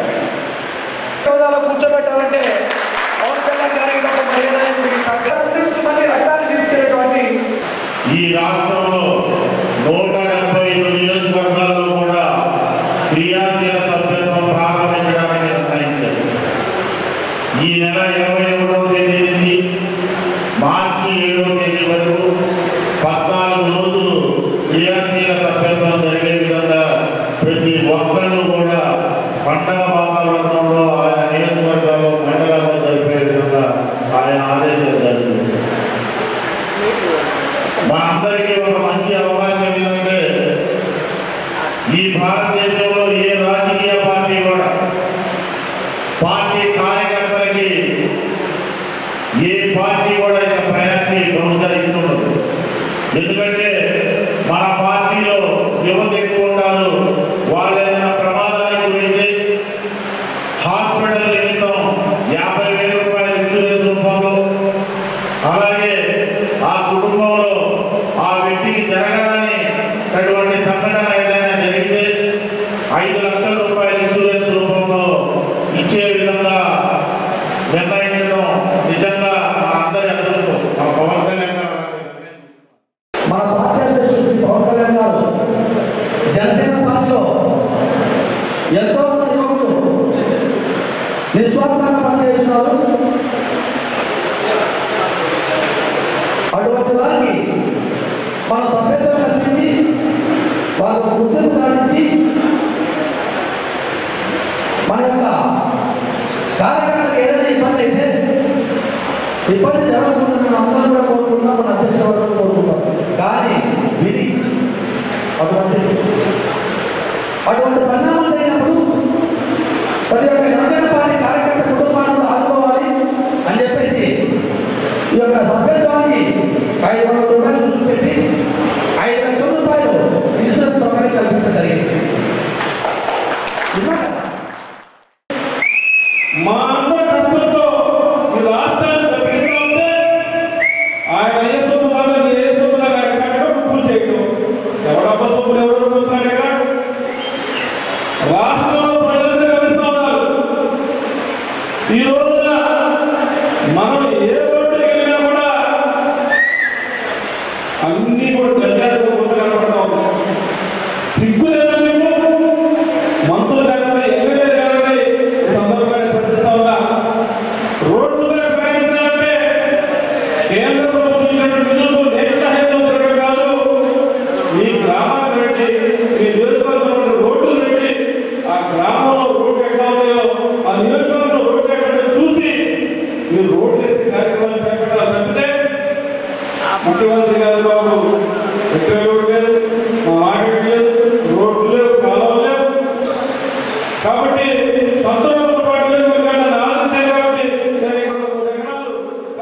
హోదాలో కూర్చోబెట్టాలంటే పవన్ కళ్యాణ్ గారికి తప్ప మరి ఏ నాయకుడికి కాదు. అందరి నుంచి మళ్ళీ రక్తాన్ని తీసుకెళ్ళేటువంటి ఈ రాష్ట్రంలో నూట డెబ్బై ఐదు నియోజకవర్గాల్లో కూడా క్రియాశీల సభ్యత్వం ప్రారంభించడానికి నిర్ణయించారు ఈ నెల ఇరవై ఒకటవ తేదీ నుంచి మార్చి ఏడవ తేదీ వరకు పద్నాలుగు రోజులు క్రియాశీల సభ్యత్వం జరిగే విధంగా ప్రతి ఒక్కరూ కూడా పండగ వాతావరణంలో ఆయా నియోజకవర్గాల్లో మండలాల్లో జరిపే విధంగా ఆయన ఆదేశాలు జారీ చేశారు మనందరికీ ఒక మంచి అవకాశం ఏంటంటే ఈ భారతదేశంలో ఏ రాజకీయ పార్టీ కూడా పార్టీ కార్యకర్తలకి ఏ పార్టీ కూడా ఇంత ప్రయారిటీ బహుశా ఇస్తుండదు ఎందుకంటే మన పార్టీలో యువత ఎక్కువ ఉంటారు వాళ్ళు ఏదైనా ప్రమాదానికి గురించి హాస్పిటల్ నిమిత్తం యాభై వేల రూపాయల ఇన్సూరెన్స్ రూపంలో అలాగే ఆ కుటుంబంలో ఆ వ్యక్తికి జరగని అటువంటి సంఘటన ఏదైనా జరిగితే ఐదు లక్షల రూపాయల ఇన్సూరెన్స్ రూపంలో ఇచ్చే విధంగా నిర్ణయించడం నిజంగా మన అందరి అదృష్టం మన పవన్ కళ్యాణ్ గారు మన పార్టీ అధ్యక్షుడు శ్రీ పవన్ కళ్యాణ్ గారు జనసేన పార్టీలో ఎంతో మంది యువకులు నిస్వార్థంగా పనిచేస్తున్నారు అటువంటి వారికి మన సభ్యత్వం కల్పించి వాళ్ళకు గుర్తింపు కానించి మన యొక్క కార్యకర్తలకు ఏదైనా ఇబ్బంది అయితే ఇబ్బంది జరగకుండా మనం అందరం కూడా కోరుకుంటున్నాం మన అధ్యక్ష వర్గం కోరుకుంటాం కానీ విధి అటువంటి అటువంటి పరిణామాలు అయినప్పుడు ప్రతి ఒక్క జనసేన పార్టీ కార్యకర్త కుటుంబాన్ని కూడా ఆదుకోవాలి అని చెప్పేసి ఈ యొక్క సభ్యత్వానికి ఐదు వందల రూపాయలు చూసి పెట్టి ఐదు లక్షల రూపాయలు ఇన్సూరెన్స్ సౌకర్యం కల్పించడం జరిగింది మా అందరి కష్టంతో ఈ రాష్ట్రాన్ని బతికిస్తూ ఉంటే ఆయన ఏ సొమ్ము కాదు ఏ సొమ్ము కాదు ఆయన కట్టడం పూజ చేయడం ఎవడబ్బ సొమ్ములు ఎవరు పూస్తున్నాడు ఇక్కడ రాష్ట్రంలో ప్రజలను గమనిస్తూ ఉన్నారు ఈ రోజున మనం ఏ రోడ్డుకి వెళ్ళినా కూడా అన్ని కూడా గంజాలు కొత్త కనపడతా ఉన్నాయి సిగ్గు లేదా మీకు మంత్రులు కానివ్వండి ఎమ్మెల్యే కానివ్వండి ఈ సందర్భాన్ని ప్రశ్నిస్తా ఉన్నా రోడ్డుపై ప్రయాణించాలంటే కేంద్ర ప్రభుత్వం ఇచ్చినటువంటి నిధులతో నేషనల్ హైవేలో తిరగడం కాదు మీ గ్రామానికి రండి మీ నియోజకవర్గంలో రోడ్లు రండి ఆ గ్రామంలో రోడ్డు ఎట్లా ఉన్నాయో ఆ నియోజకవర్గంలో రోడ్డు ఎక్కడ ఉన్నాయో చూసి మీరు రోడ్లు వేసి ముఖ్యమంత్రి గారు బాబు ఎక్కడ లేదు మా మార్కెట్ లేదు రోడ్లు లేవు కాలువలు లేవు కాబట్టి సంతోషంతో పాటు నియోజకవర్గాన్ని నన్ను ఆదరించారు కాబట్టి నేను ఇక్కడ మూడు ఎకరాలు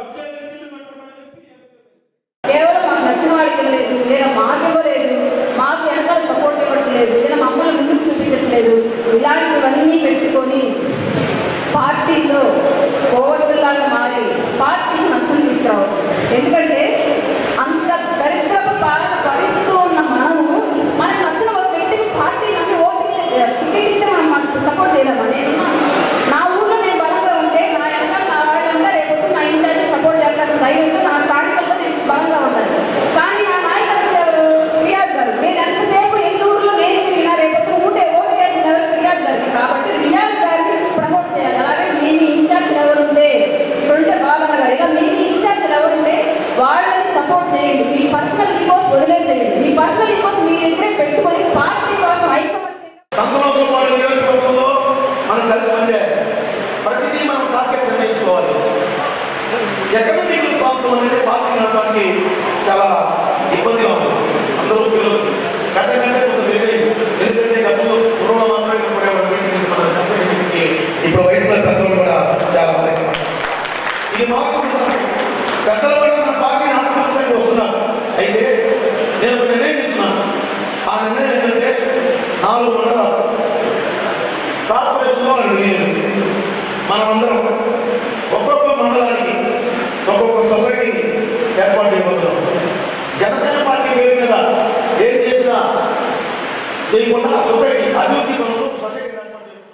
కేవలం మాకు నచ్చిన వాడికి లేదు లేదా మాకు ఇవ్వలేదు మాకు వెనకాల సపోర్ట్ ఇవ్వట్లేదు లేదా మమ్మల్ని ముందుకు చూపించట్లేదు ఇలాంటివన్నీ పెట్టుకొని పార్టీలో కోవట్టులాగా మారి పార్టీకి నష్టం తీసుకురావడం ఎందుకంటే అంత దరిద్రపు పాలన భరిస్తూ ఉన్న మనము మనకు నచ్చిన ఒక వ్యక్తికి పార్టీ నమ్మి ఓటు ఇస్తే టికెట్ ఇస్తే మనం మనకు సపోర్ట్ చేయలేమా నేను నా ఊర్లో నేను బలంగా ఉంటే నా వెనకాల నా వాళ్ళంతా రేపు నా ఇన్ఛార్జ్ సపోర్ట్ చేస్తారు ధైర్యంతో నా స్థానికంలో నేను బలంగా ఉంటాను కానీ నా నాయకత్వం ఎవరు రియాజ్ గారు నేను ఎంతసేపు ఎన్ని ఊర్లో నేను తిరిగినా రేపు ఉంటే ఓటు వేసిన ఎవరు రియాజ్ గారికి కాబట్టి రియాజ్ గారిని ప్రమోట్ చేయాలి అలాగే మీ ఇన్ఛార్జ్ ఎవరుంటే ఇప్పుడుంటే బాబన్న గారు ఇలా మీ ఇన్ఛార్జ్ ఎవరుంటే వాళ్ళని సపోర్ట్ చేయండి మీ పర్సనల్ ఈకోస్ వదిలేసేయండి మీ పర్సనల్ ఈకోస్ మీ దగ్గరే పెట్టుకొని పార్టీ కోసం ఐక్యమత్యం సంతలోకి పాటు నియోజకవర్గంలో మనం కలిసి పనిచేయాలి ప్రతిదీ మనం టార్గెట్ నిర్ణయించుకోవాలి ఎకనమిక్ ప్రాంతం అనేది పార్టీ నడపడానికి చాలా ఇబ్బందిగా ఉంది అందరూ పిల్లలు గత కంటే కొంత పెరిగాయి ఎందుకంటే గతంలో కరోనా మాత్రమే కనపడేవాడు మన జనసైనికుడికి ఇప్పుడు వయసులో పెద్దలు కూడా చాలా మంది ఇది మారుతుంది పెద్దలు కూడా మన పార్టీ నడపడానికి వస్తున్నారు అయితే నేను ఒక నిర్ణయం తీసుకున్నాను ఆ నిర్ణయం ఏంటంటే నాలుగు మండలాలు కార్పొరేషన్లో నేను మనమందరం ఒక్కొక్క మండలానికి ఒక్కొక్క సొసైటీని ఏర్పాటు చేయబోతున్నాం జనసేన పార్టీ పేరు మీద ఏం చేసినా చేయకుండా ఆ సొసైటీ అభివృద్ధి పనులు సొసైటీ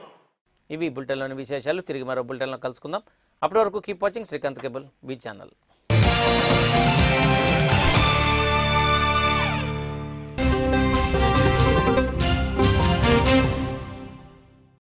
ఇవి బులెటిన్లోని విశేషాలు తిరిగి మరో బులెటిన్లో కలుసుకుందాం అప్పటి వరకు keep watching Srikanth cable B channel